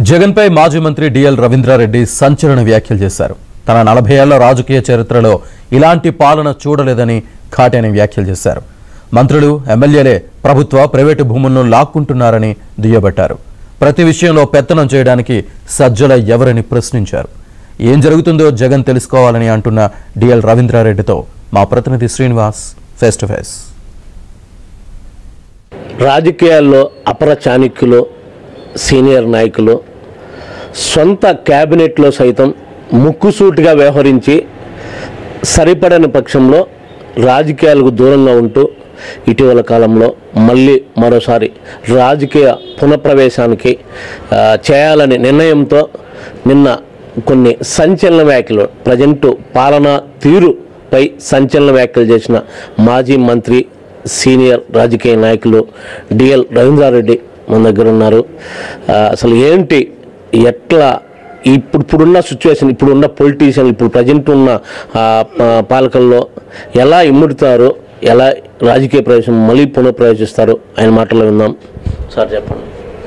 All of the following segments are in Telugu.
జగన్పై మాజీ మంత్రి డిఎల్ రవీంద్రారెడ్డి సంచలన వ్యాఖ్యలు చేశారు తన నలభై ఏళ్ల రాజకీయ చరిత్రలో ఇలాంటి పాలన చూడలేదని ఘాటైన వ్యాఖ్యలు చేశారు మంత్రులు ఎమ్మెల్యేలే ప్రభుత్వ ప్రైవేటు భూములను లాక్కుంటున్నారని దుయ్యబట్టారు ప్రతి విషయంలో పెత్తనం చేయడానికి సజ్జల ఎవరని ప్రశ్నించారు ఏం జరుగుతుందో జగన్ తెలుసుకోవాలని అంటున్న డిఎల్ రవీంద్రారెడ్డితో మా ప్రతినిధి శ్రీనివాస్ ఫేస్ టు ఫేస్ రాజకీయాల్లో అపర చాణక్యులు సీనియర్ నాయకులు సొంత క్యాబినెట్లో సైతం ముక్కుసూటిగా వ్యవహరించి సరిపడని పక్షంలో రాజకీయాలకు దూరంగా ఉంటూ ఇటీవల కాలంలో మళ్ళీ మరోసారి రాజకీయ పునఃప్రవేశానికి ఆ, చేయాలనే నిర్ణయంతో నిన్న కొన్ని సంచలన వ్యాఖ్యలు ప్రజెంట్ పాలనా తీరుపై సంచలన వ్యాఖ్యలు చేసిన మాజీ మంత్రి సీనియర్ రాజకీయ నాయకులు డిఎల్ రవీంద్రారెడ్డి మన దగ్గర ఉన్నారు ఆ, అసలు ఏంటి ఎట్లా ఇప్పుడు ఇప్పుడున్న సిచ్యువేషన్ ఇప్పుడున్న పొలిటీషియన్ ఇప్పుడు ప్రజెంట్ ఉన్న ఆ, ప- పాలకుల్లో ఎలా ఇమ్ముడుతారు ఎలా రాజకీయ ప్రవేశం మళ్ళీ పునఃప్రవేశిస్తారు ఆయన మాటలు విందాం సార్ చెప్పండి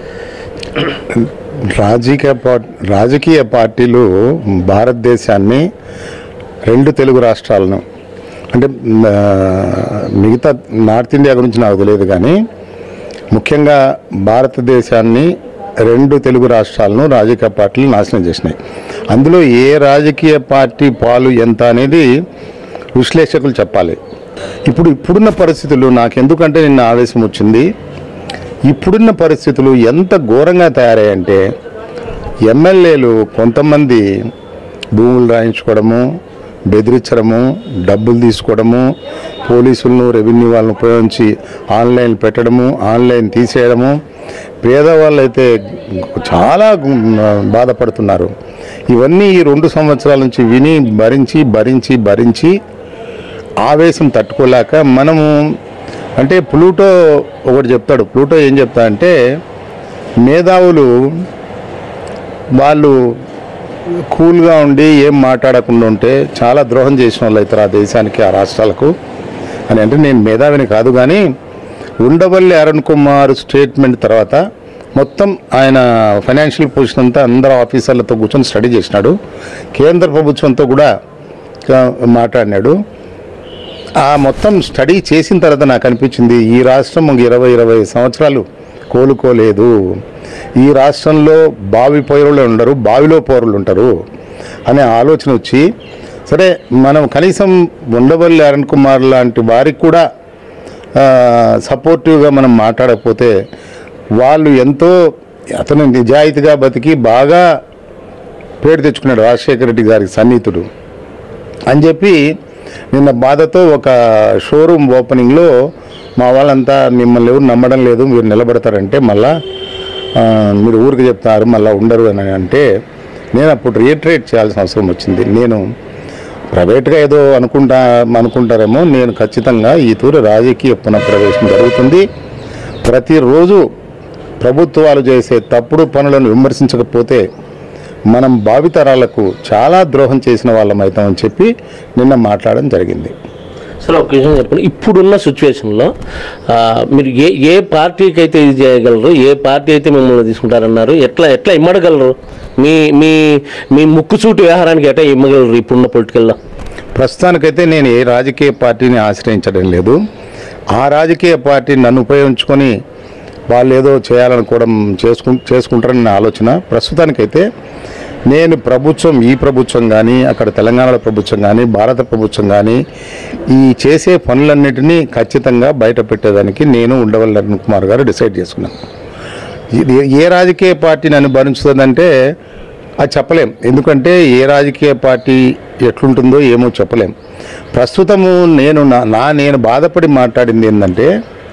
రాజకీయ పార్టీ రాజకీయ పార్టీలు భారతదేశాన్ని రెండు తెలుగు రాష్ట్రాలను అంటే ఆ, మిగతా నార్త్ ఇండియా గురించి నాకు తెలియదు కానీ ముఖ్యంగా భారతదేశాన్ని రెండు తెలుగు రాష్ట్రాలను రాజకీయ పార్టీలు నాశనం చేసినాయి అందులో ఏ రాజకీయ పార్టీ పాలు ఎంత అనేది విశ్లేషకులు చెప్పాలి ఇప్పుడు ఇప్పుడున్న పరిస్థితులు నాకు ఎందుకంటే నిన్న ఆవేశం వచ్చింది ఇప్పుడున్న పరిస్థితులు ఎంత ఘోరంగా తయారయ్యంటే ఎమ్మెల్యేలు కొంతమంది భూములు రాయించుకోవడము బెదిరించడము డబ్బులు తీసుకోవడము పోలీసులను రెవెన్యూ వాళ్ళని ఉపయోగించి ఆన్లైన్ పెట్టడము ఆన్లైన్ తీసేయడము పేదవాళ్ళు అయితే చాలా బాధపడుతున్నారు ఇవన్నీ ఈ రెండు సంవత్సరాల నుంచి విని భరించి భరించి భరించి ఆవేశం తట్టుకోలేక మనము అంటే ప్లూటో ఒకటి చెప్తాడు ప్లూటో ఏం చెప్తా అంటే మేధావులు వాళ్ళు కూల్గా ఉండి ఏం మాట్లాడకుండా ఉంటే చాలా ద్రోహం చేసిన వాళ్ళు అవుతారు ఆ దేశానికి ఆ రాష్ట్రాలకు అని అంటే నేను మేధావిని కాదు కానీ ఉండవల్లి అరుణ్ కుమార్ స్టేట్మెంట్ తర్వాత మొత్తం ఆయన ఫైనాన్షియల్ పొజిషన్ అంతా అందరు ఆఫీసర్లతో కూర్చొని స్టడీ చేసినాడు కేంద్ర ప్రభుత్వంతో కూడా ఆ, మాట్లాడినాడు ఆ మొత్తం స్టడీ చేసిన తర్వాత నాకు అనిపించింది ఈ రాష్ట్రం ఒక ఇరవై ఇరవై సంవత్సరాలు కోలుకోలేదు ఈ రాష్ట్రంలో బావి పౌరులు ఉండరు బావిలో పౌరులు ఉంటారు అనే ఆలోచన వచ్చి సరే మనం కనీసం ఉండవల్లి అరుణ్ కుమార్ లాంటి వారికి కూడా సపోర్టివ్గా మనం మాట్లాడకపోతే వాళ్ళు ఎంతో అతను నిజాయితీగా బతికి బాగా పేరు తెచ్చుకున్నాడు రాజశేఖర రెడ్డి గారికి సన్నిహితుడు అని చెప్పి నిన్న బాధతో ఒక షోరూమ్ ఓపెనింగ్లో మా వాళ్ళంతా మిమ్మల్ని ఎవరు నమ్మడం లేదు మీరు నిలబడతారంటే మళ్ళా ఆ, మీరు ఊరికి చెప్తారు మళ్ళీ ఉండరు అని అంటే నేను అప్పుడు రియేటరేట్ చేయాల్సిన అవసరం వచ్చింది నేను ప్రైవేట్గా ఏదో అనుకుంటా అనుకుంటారేమో నేను ఖచ్చితంగా ఈ తూరి రాజకీయ పునఃప్రవేశం జరుగుతుంది ప్రతిరోజు ప్రభుత్వాలు చేసే తప్పుడు పనులను విమర్శించకపోతే మనం భావితరాలకు చాలా ద్రోహం చేసిన వాళ్ళం అవుతామని చెప్పి నిన్న మాట్లాడడం జరిగింది సార్ ఒక విషయం చెప్పండి ఇప్పుడున్న సిచ్యువేషన్లో ఆ, మీరు ఏ ఏ పార్టీకి అయితే ఇది చేయగలరు ఏ పార్టీ అయితే మిమ్మల్ని తీసుకుంటారన్నారు ఎట్లా ఎట్లా ఇమ్మడగలరు మీ మీ మీ ముక్కుసూటి వ్యవహారానికి ఎట్లా ఇమ్మగలరు ఇప్పుడున్న పొలిటికల్లో ప్రస్తుతానికైతే నేను ఏ రాజకీయ పార్టీని ఆశ్రయించడం లేదు ఆ రాజకీయ పార్టీ నన్ను ఉపయోగించుకొని వాళ్ళు ఏదో చేయాలనుకోవడం చేసుకు చేసుకుంటారని నా ఆలోచన ప్రస్తుతానికైతే నేను ప్రభుత్వం ఈ ప్రభుత్వం కానీ అక్కడ తెలంగాణలో ప్రభుత్వం కానీ భారత ప్రభుత్వం కానీ ఈ చేసే పనులన్నిటినీ ఖచ్చితంగా బయట పెట్టేదానికి నేను ఉండవల్లి అరుణ్ కుమార్ గారు డిసైడ్ చేసుకున్నాను ఇది ఏ రాజకీయ పార్టీ నన్ను భరించుతుందంటే అది చెప్పలేం ఎందుకంటే ఏ రాజకీయ పార్టీ ఎట్లుంటుందో ఏమో చెప్పలేం ప్రస్తుతము నేను నా నా నేను బాధపడి మాట్లాడింది ఏంటంటే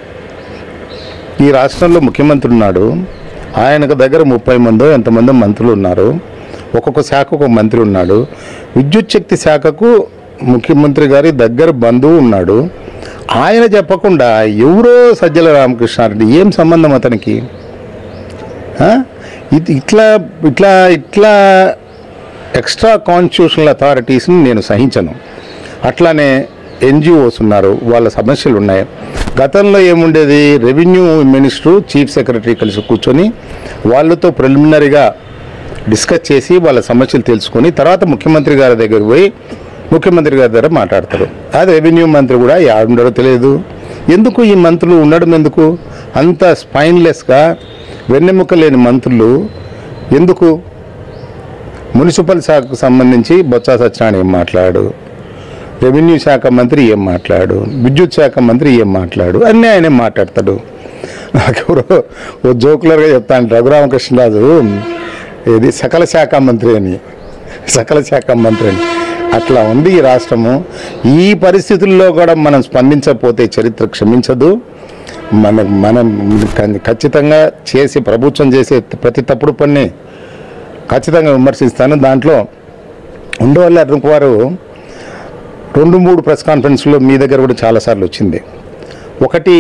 ఈ రాష్ట్రంలో ముఖ్యమంత్రి ఉన్నాడు ఆయనకు దగ్గర ముప్పై మందో ఎంతమందో మంత్రులు ఉన్నారు ఒక్కొక్క శాఖకు ఒక మంత్రి ఉన్నాడు విద్యుత్ శక్తి శాఖకు ముఖ్యమంత్రి గారి దగ్గర బంధువు ఉన్నాడు ఆయన చెప్పకుండా ఎవరో సజ్జల రామకృష్ణారెడ్డి ఏం సంబంధం అతనికి ఆ? ఇది ఇట్లా ఇట్లా ఇట్లా ఎక్స్ట్రా కాన్స్టిట్యూషనల్ అథారిటీస్ని నేను సహించను అట్లానే ఎన్జిఓస్ ఉన్నారు వాళ్ళ సమస్యలు ఉన్నాయి గతంలో ఏముండేది రెవెన్యూ మినిస్టరు చీఫ్ సెక్రటరీ కలిసి కూర్చొని వాళ్ళతో ప్రిలిమినరీగా డిస్కస్ చేసి వాళ్ళ సమస్యలు తెలుసుకొని తర్వాత ముఖ్యమంత్రి గారి దగ్గర పోయి ముఖ్యమంత్రి గారి దగ్గర మాట్లాడతారు అది రెవెన్యూ మంత్రి కూడా ఉండడో తెలియదు ఎందుకు ఈ మంత్రులు ఉండడం ఎందుకు అంత స్పైన్లెస్గా వెన్నెముక లేని మంత్రులు ఎందుకు మున్సిపల్ శాఖకు సంబంధించి బొత్స సత్యనారాయణ ఏం మాట్లాడు రెవెన్యూ శాఖ మంత్రి ఏం మాట్లాడు విద్యుత్ శాఖ మంత్రి ఏం మాట్లాడు అన్నీ ఆయనే మాట్లాడతాడు నాకెవరో ఓ జోకులర్గా చెప్తాను రఘురామకృష్ణరాజు ఇది సకల శాఖ మంత్రి అని సకల శాఖ మంత్రి అని అట్లా ఉంది ఈ రాష్ట్రము ఈ పరిస్థితుల్లో కూడా మనం స్పందించకపోతే చరిత్ర క్షమించదు మన మనం ఖచ్చితంగా చేసి ప్రభుత్వం చేసే ప్రతి తప్పుడు పని ఖచ్చితంగా విమర్శిస్తాను దాంట్లో ఉండవల్లి అరుణ్ కుమారు రెండు మూడు ప్రెస్ కాన్ఫరెన్స్లో మీ దగ్గర కూడా చాలాసార్లు వచ్చింది ఒకటి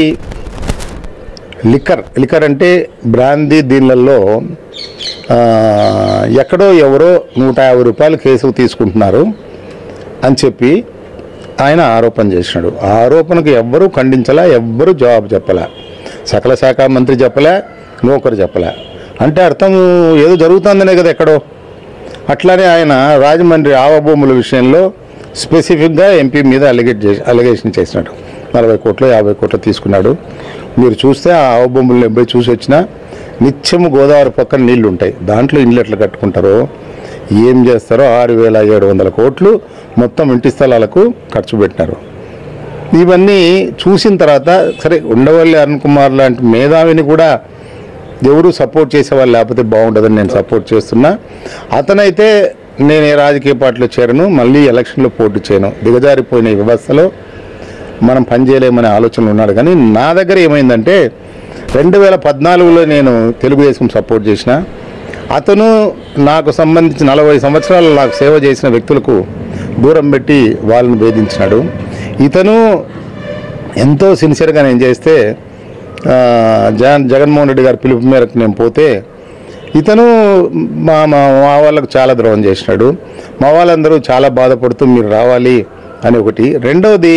లిక్కర్ లిక్కర్ అంటే బ్రాందీ దీనిలలో ఆ, ఎక్కడో ఎవరో నూట యాభై రూపాయలు కేసు తీసుకుంటున్నారు అని చెప్పి ఆయన ఆరోపణ చేసినాడు ఆ ఆరోపణకు ఎవ్వరూ ఖండించలే ఎవ్వరూ జవాబు చెప్పలే సకల శాఖ మంత్రి చెప్పలే నౌకరు చెప్పలే అంటే అర్థం ఏదో జరుగుతుందనే కదా ఎక్కడో అట్లానే ఆయన రాజమండ్రి ఆవ భూముల విషయంలో స్పెసిఫిక్గా ఎంపీ మీద అలిగేట్ చేసి అలిగేషన్ చేసినాడు నలభై కోట్లు యాభై కోట్లు తీసుకున్నాడు మీరు చూస్తే ఆ ఆవ భూములను ఎనభై చూసి వచ్చినా నిత్యము గోదావరి పక్కన నీళ్లు ఉంటాయి దాంట్లో ఇండ్లు ఎట్లా కట్టుకుంటారో ఏం చేస్తారో ఆరు వేల ఏడు వందల కోట్లు మొత్తం ఇంటి స్థలాలకు ఖర్చు పెట్టినారు ఇవన్నీ చూసిన తర్వాత సరే ఉండవల్లి అరుణ్ కుమార్ లాంటి మేధావిని కూడా ఎవరు సపోర్ట్ చేసేవాళ్ళు లేకపోతే బాగుంటుందని నేను సపోర్ట్ చేస్తున్నా అతనైతే నేను ఏ రాజకీయ పార్టీలో చేరను మళ్ళీ ఎలక్షన్లో పోటీ చేయను దిగజారిపోయిన ఈ వ్యవస్థలో మనం పనిచేయలేమనే ఆలోచన ఉన్నాడు కానీ నా దగ్గర ఏమైందంటే రెండు వేల పద్నాలుగులో నేను తెలుగుదేశం సపోర్ట్ చేసిన అతను నాకు సంబంధించి నలభై సంవత్సరాలు నాకు సేవ చేసిన వ్యక్తులకు దూరం పెట్టి వాళ్ళని వేధించినాడు ఇతను ఎంతో సిన్సియర్గా నేను చేస్తే ఆ, జగన్ జగన్మోహన్ రెడ్డి గారి పిలుపు మేరకు నేను పోతే ఇతను మా మా మా వాళ్ళకు చాలా ద్రోహం చేసినాడు మా వాళ్ళందరూ చాలా బాధపడుతూ మీరు రావాలి అని ఒకటి రెండవది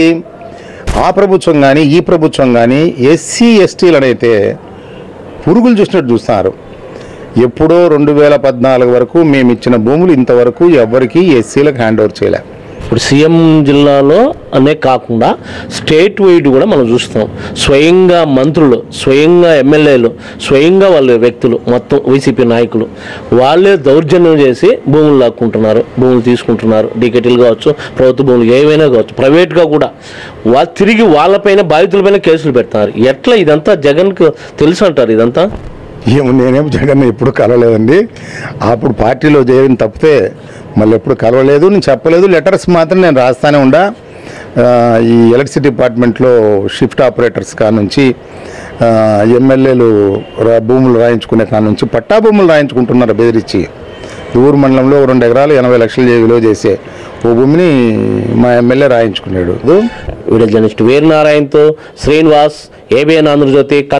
ఆ ప్రభుత్వం కానీ ఈ ప్రభుత్వం కానీ ఎస్సీ ఎస్టీలనైతే పురుగులు చూసినట్టు చూస్తున్నారు ఎప్పుడో రెండు వేల పద్నాలుగు వరకు మేము ఇచ్చిన భూములు ఇంతవరకు ఎవరికి ఎస్సీలకు హ్యాండ్ ఓవర్ చేయలే ఇప్పుడు సీఎం జిల్లాలో అనే కాకుండా స్టేట్ వైడ్ కూడా మనం చూస్తాం స్వయంగా మంత్రులు స్వయంగా ఎమ్మెల్యేలు స్వయంగా వాళ్ళ వ్యక్తులు మొత్తం వైసీపీ నాయకులు వాళ్ళే దౌర్జన్యం చేసి భూములు లాక్కుంటున్నారు భూములు తీసుకుంటున్నారు డీకెటీలు కావచ్చు ప్రభుత్వ భూములు ఏవైనా కావచ్చు ప్రైవేట్గా కూడా వాళ్ళు తిరిగి వాళ్ళపైన బాధితులపైన కేసులు పెడతారు ఎట్లా ఇదంతా జగన్కు తెలుసు అంటారు ఇదంతా ఏమో నేనేం జగన్ ఎప్పుడు కలవలేదండి అప్పుడు పార్టీలో చేయని తప్పితే మళ్ళీ ఎప్పుడు కలవలేదు నేను చెప్పలేదు లెటర్స్ మాత్రం నేను రాస్తానే ఉండా ఆ, ఈ ఎలక్ట్రిసిటీ డిపార్ట్మెంట్లో షిఫ్ట్ ఆపరేటర్స్ కా నుంచి ఆ, ఎమ్మెల్యేలు రా- భూములు రాయించుకునే కా నుంచి పట్టా భూములు రాయించుకుంటున్నారు బెదిరించి ఊరు మండలంలో ఓ రెండు ఎకరాలు ఎనభై లక్షలు చే- విలువ చేసే ఓ భూమిని మా ఎమ్మెల్యే రాయించుకున్నాడు వీడియో జర్నలిస్ట్ వీరనారాయణతో శ్రీనివాస్ ఏబిఎన్ ఆంధ్రజ్యోతి